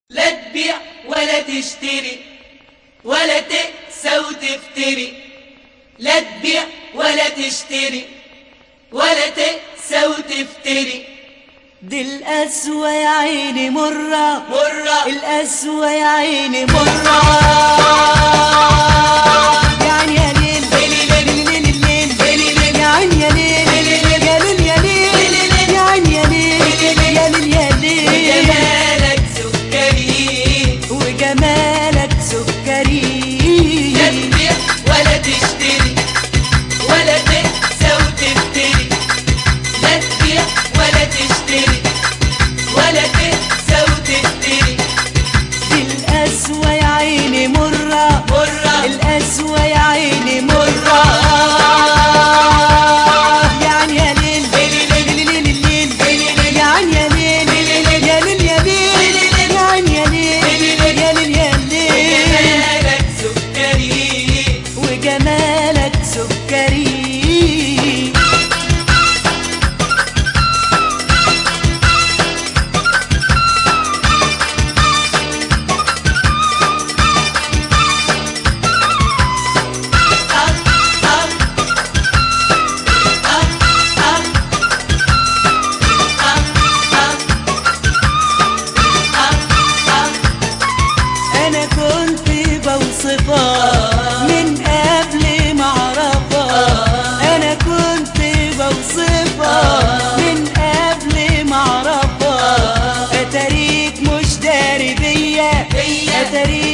لا تبيع ولا تشتري ولا تقسى وتفتري لا تبيع ولا تشتري ولا تقسى وتفتري دي القسوة يا عيني مرة مرة القسوة يا عيني مرة يعني يا ليل ليل ليل ليل ليل ليل ليل يا عين يا ليل يا ليل يا ليل يا عين يا ليل يا ليل يا ليل جمالك سكري وجمالك سكري لا تبيع ولا تشتري ولا تقسى وتفتري لا تبيع ولا تشتري ولا تقسى وتفتري دي القسوة يا عيني مرة مرة القسوة يا عيني مرة يعني يا ليل ليل ليل ليل يا عين يا ليل يا ليل يا ليل يا عين يا ليل يا ليل يا ليل جمالك سكري وجمالك سكري انا كنت بوصفها من قبل ما اعرفها انا كنت بوصفها من قبل ما اعرفها اتاريك مش داري بيا بيا. اتاريك